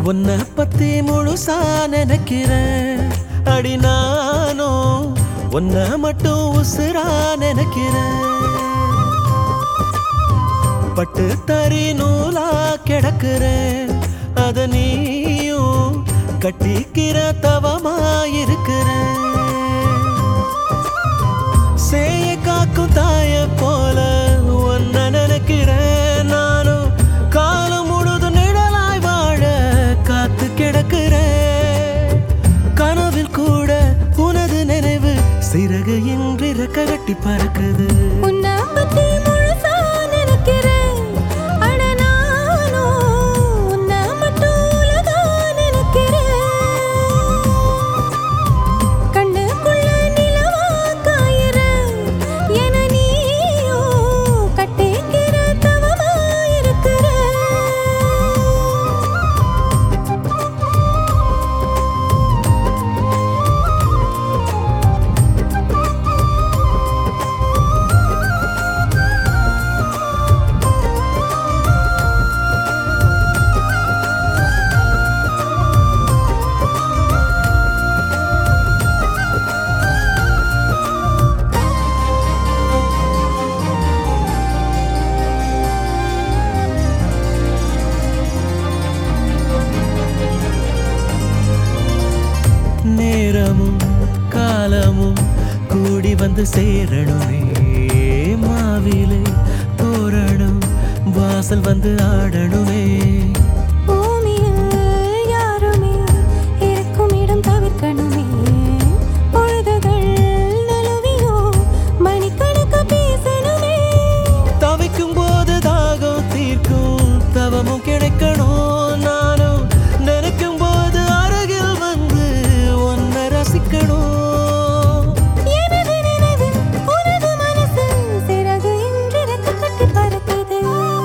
உன்னை பத்தி முழுசா நினைக்கிறேன் அடி நானும் உன்னை மட்டும் உசுரா நினைக்கிறேன் பட்டு தறி நூலா கிடக்குறேன் அத நீயும் கட்டிக்கிற தவமாயிருக்கிறேன் சேய காக்கும் தாய போல ஒன்ன நினைக்கிறேன் நானும் காலம் முழுதும் நிழலாய் வாழ காத்து கிடக்கிறேன் கனவில் கூட உனது நினைவு சிறகு இன்றி ரெக்க கட்டி பறக்குது உன்னை பத்தி முழுசா நினைக்கிறேன். அட நானும் உன்னை மட்டும் உலகா நினைக்கிறேன். கண்ணுக்குள்ள நிலவா காயுற, என நீயும் கட்டிக்கிற தவமா இருக்கிற. நேரமும் காலமும் கூடி வந்து சேரணுமே மாவிலே தோரணம் வாசல் வந்து ஆடணுமே பூமியில் யாருமே இருக்கும் இடம் தவிர்க்கணுமே. பொழுதுகள் நழுவியோ மணிக்கணக்கா பேசணுமே. தவிக்கும் போது தாகம் தீர்க்கும் தவமும் கிடைக்கணும் நானும் நினைக்கும் போது அருகில் வந்து ஒன்ன ரசிக்கணும் எனது நினைவில் உனது மனசு சிறகு இன்றி ரெக்க கட்டி பறக்குது.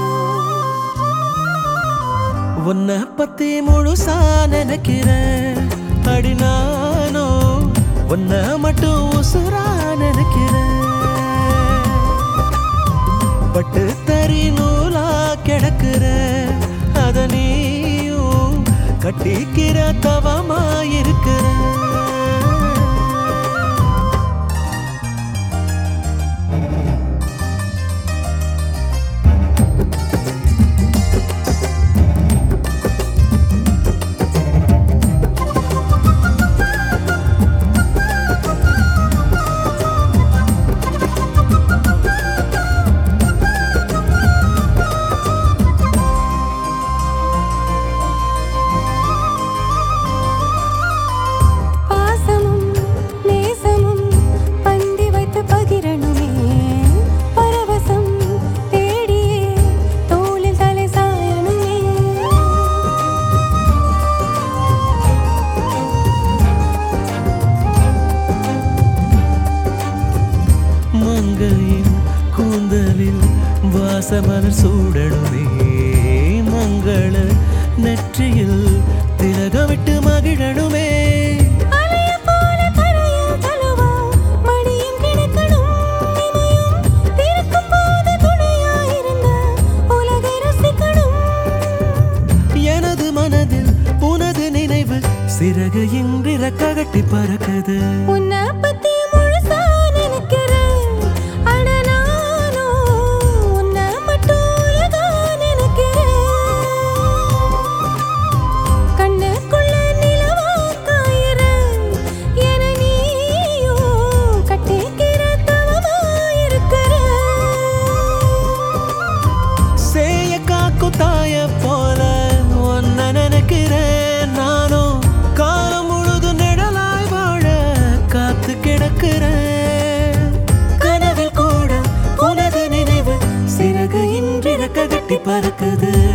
உன்னை பத்தி முழுசா நினைக்கிறேன் அடி நானும் உன்னை மட்டும் உசுரா நினைக்கிறேன் பட்டு தறி நூலா கிடக்குற அத நீயும் கட்டிக்கிற தவமாயிருக்கிற பாசமும் நேசமும் பந்தி வைத்து பகிரணுமே. பரவசம் தேடியே தோளில் தலை சாயணுமே. மங்கையின் கூந்தலில் வாசமலர் சூடணுமே மங்கள நெற்றியில் திலகமிட்டு மகிழணுமே அலைய போல கரையில் தழுவா மடியும் கிடக்கணும். இமையும் திறக்கும் போது துணையாயிருந்த உலகை ரசிக்கணும். எனது மனதில் உனது நினைவு சிறகு இன்றி கட்டி பறக்குது உன்னை பத்தி முழுசா நினைக்கிறேன். அட நானும் உன்னை மட்டும் உலகா நினைக்கிறேன். கண்ணுக்குள்ள நிலவா காயுற, என நீயும் கட்டிக்கிற தவமா இருக்கிற. சேய காக்கும் தாய போல ஒன்ன நினைக்கிறேன் நானும் காலம் முழுதும் நிழலாய் வாழ காத்து கிடக்கிறேன் கனவில் கூட உனது நினைவு சிறகு இன்றி கட்டி பறக்குது